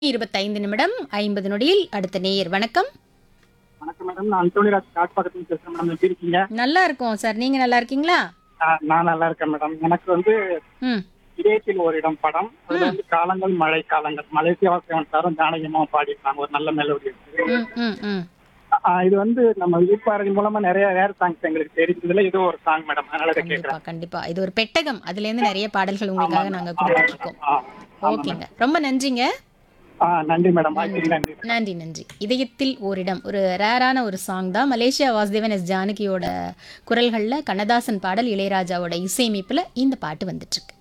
இருபத்தைந்து நிமிடம் ஐம்பது நொடியில் அடுத்த நேயர் வணக்கம் வணக்கம் மேடம் நான் அந்தோனிராஜ் காட்பாக்கத்துல பேசுறேன் மேடம் எப்படி இருக்கீங்க நல்லா இருக்கோம் சார் நீங்க நல்லா இருக்கீங்களா ஆ, நான் நல்லா இருக்கேன் மேடம் எனக்கு வந்து ம் இதயத்தில் ஒரு இடம் படம் அதுல வந்து காலங்கள் மழை காலங்கள் மலேசியா வாசவன் சாரும் ஜானகியமா பாடிருக்காங்க ஒரு நல்ல மெலோடி இருக்கு ம் ம் ம் ஆ, இது வந்து நம்ம விழிப்பாளர்கள் மூலமா நிறைய வேற சாங்ஸ் எங்களுக்கு தெரிஞ்சதுல இது ஒரு சாங் மேடம் அதனால இதை கண்டிப்பா கேட்கறேன் கண்டிப்பா இது ஒரு பெட்டகம் அதுல இருந்து நிறைய பாடல்கள் உங்களுக்காக நாங்க கொடுத்துட்டு இருக்கோம் ஆ, ஓகேங்க ரொம்ப நன்றிங்க ஆ, நன்றி மேடம் வாய்ப்புக்கு நன்றி நன்றி நன்றி இதயத்தில் ஓரிடம் ஒரு ரேரான ஒரு சாங் தான் மலேசியா வாசுதேவன் எஸ் ஜானகியோட குரல்களில் கண்ணதாசன் பாடல் இளையராஜாவோட இசையமைப்பில் இந்த பாட்டு வந்துட்டுருக்கு